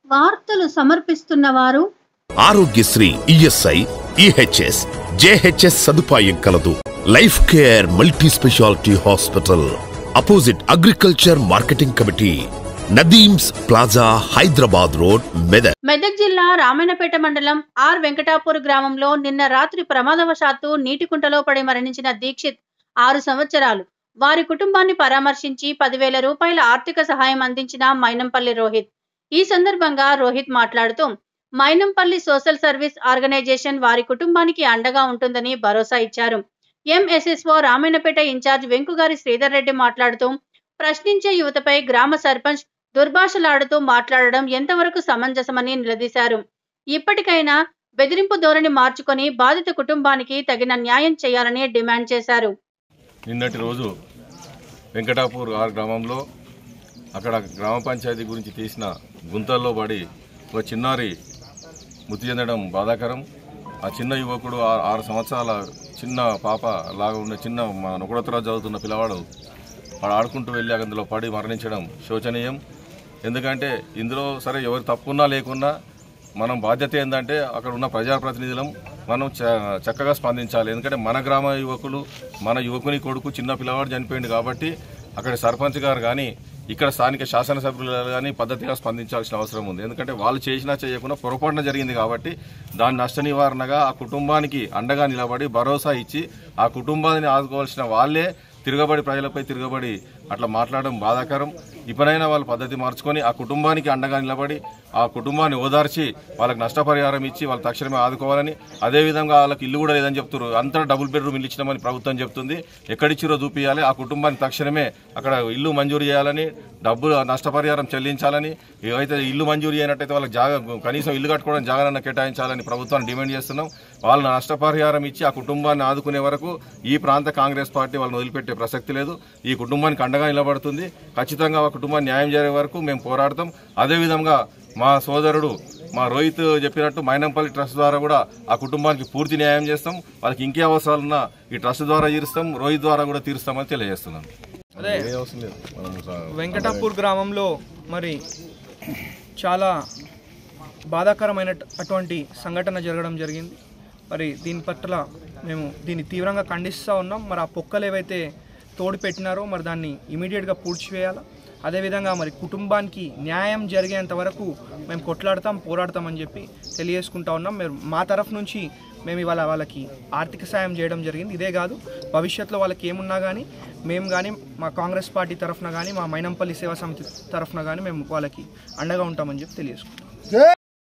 వార్తలు సమర్పిస్తున్న వారు ఆరోగ్యశ్రీ ఈఎస్ఐ ఈహెచ్ఎస్ జేహెచ్ఎస్ సదుపాయం కలదు life care multi speciality hospital opposite agriculture marketing committee Nadeem's plaza Hyderabad road Medak Medak జిల్లా రామాయణపేట మండలం ఆర్ వెంకటాపూర్ గ్రామంలో నిన్న రాత్రి ప్రమాదవశాత్తు నీటి కుంటలో పడి మరణించిన దీక్షిత్ ఆరు సంవత్సరాలు వారి కుటుంబాన్ని పరామర్శించి పదివేల రూపాయల ఆర్థిక సహాయం అందించిన మైనంపల్లి రోహిత్ ఈ సందర్భంగా రోహిత్ మాట్లాడుతూ మైనంపల్లి సోషల్ సర్వీస్ ఆర్గనైజేషన్ వారి కుటుంబానికి అండగా ఉంటుందని భరోసా ఇచ్చారు ఎంఎస్ఎస్ఓ రామాయణపేట ఇన్ఛార్జ్ వెంకుగారి శ్రీధర్ రెడ్డి మాట్లాడుతూ ప్రశ్నించే యువతపై గ్రామ సర్పంచ్ దుర్భాషలాడుతూ మాట్లాడడం ఎంతవరకు సమంజసమని నిలదీశారు ఇప్పటికైనా బెదిరింపు ధోరణి మార్చుకొని బాధిత కుటుంబానికి తగిన న్యాయం చేయాలని డిమాండ్ చేశారు నిన్నటి రోజు వెంకటాపూర్ ఆర్ గ్రామంలో అక్కడ గ్రామ పంచాయతీ గురించి తీసిన గుంతల్లో పడి ఒక చిన్నారి మృతి చెందడం బాధాకరం ఆ చిన్న యువకుడు ఆ- ఆరు సంవత్సరాల చిన్న పాప లాగా ఉన్న చిన్న మా ఒకటో తరగతి చదువుతున్న పిల్లవాడు వాడు ఆడుకుంటూ వెళ్ళి అందులో పడి మరణించడం శోచనీయం ఎందుకంటే ఇందులో సరే ఎవరు తప్పున్నా లేకున్నా మనం బాధ్యత ఏంటంటే అక్కడ ఉన్న ప్రజాప్రతినిధులం మనం చ- చక్కగా స్పందించాలి ఎందుకంటే మన గ్రామ యువకులు మన యువకుని కొడుకు చిన్న పిల్లవాడు చనిపోయింది కాబట్టి అక్కడ సర్పంచ్ గారు కానీ ఇక్కడ స్థానిక శాసనసభ్యులు కానీ పద్ధతిగా స్పందించాల్సిన అవసరం ఉంది ఎందుకంటే వాళ్ళు చేసినా చేయకుండా పొరపాటున జరిగింది కాబట్టి దాని నష్ట నివారణగా ఆ కుటుంబానికి అండగా నిలబడి భరోసా ఇచ్చి ఆ కుటుంబాన్ని ఆదుకోవాల్సిన వాళ్ళే తిరగబడి ప్రజలపై తిరగబడి అట్లా మాట్లాడడం బాధాకరం ఇప్పుడైనా వాళ్ళ పద్ధతి మార్చుకొని ఆ కుటుంబానికి అండగా నిలబడి ఆ కుటుంబాన్ని ఓదార్చి వాళ్ళకి నష్టపరిహారం ఇచ్చి వాళ్ళ తక్షణమే ఆదుకోవాలని అదేవిధంగా వాళ్ళకి ఇల్లు కూడా లేదని చెప్తున్నారు అంతా డబుల్ బెడ్రూమ్ ఇల్లు ఇచ్చినామని ప్రభుత్వం చెప్తుంది ఎక్కడిచ్చిరో చూపించాలి ఆ కుటుంబానికి తక్షణమే అక్కడ ఇల్లు మంజూరు చేయాలని డబ్బులు నష్టపరిహారం చెల్లించాలని ఏవైతే ఇల్లు మంజూరు అయినట్టయితే వాళ్ళకి జాగా కనీసం ఇల్లు కట్టుకోవడం జాగానన్న కేటాయించాలని ప్రభుత్వాన్ని డిమాండ్ చేస్తున్నాం వాళ్ళ నష్టపరిహారం ఇచ్చి ఆ కుటుంబాన్ని ఆదుకునే వరకు ఈ ప్రాంత కాంగ్రెస్ పార్టీ వాళ్ళని వదిలిపెట్టే ప్రసక్తి లేదు ఈ కుటుంబానికి అండగా నిలబడుతుంది ఖచ్చితంగా ఆ కుటుంబాన్ని న్యాయం జరిగే వరకు మేము పోరాడతాం అదేవిధంగా మా సోదరుడు మా రోహిత్ చెప్పినట్టు మైనంపల్లి ట్రస్ట్ ద్వారా కూడా ఆ కుటుంబానికి పూర్తి న్యాయం చేస్తాం వాళ్ళకి ఇంకే అవసరాలున్నా ఈ ట్రస్ట్ ద్వారా తీరుస్తాం రోహిత్ ద్వారా కూడా తీరుస్తామని తెలియజేస్తున్నాం అదే ఏ అవసరం లేదు మనం స- వెంకటాపూర్ గ్రామంలో మరి చాలా బాధాకరమైన అటువంటి సంఘటన జరగడం జరిగింది మరి దీని పట్ల మేము దీన్ని తీవ్రంగా ఖండిస్తూ ఉన్నాం మరి ఆ పొక్కలు ఏవైతే తోడు పెట్టినారో మరి దాన్ని ఇమీడియట్గా పూడ్చివేయాలా అదేవిధంగా మరి కుటుంబానికి న్యాయం జరిగేంత వరకు మేము కొట్లాడతాం పోరాడతామని చెప్పి తెలియజేసుకుంటా ఉన్నాం మేము మా తరఫు నుంచి మేము ఇవాళ వాళ్ళకి ఆర్థిక సాయం చేయడం జరిగింది ఇదే కాదు భవిష్యత్తులో వాళ్ళకి ఏమున్నా కానీ మేము కానీ మా కాంగ్రెస్ పార్టీ తరఫున కానీ మా మైనంపల్లి సేవా సమితి తరఫున కానీ మేము వాళ్ళకి అండగా ఉంటామని చెప్పి తెలియజేసుకుంటాం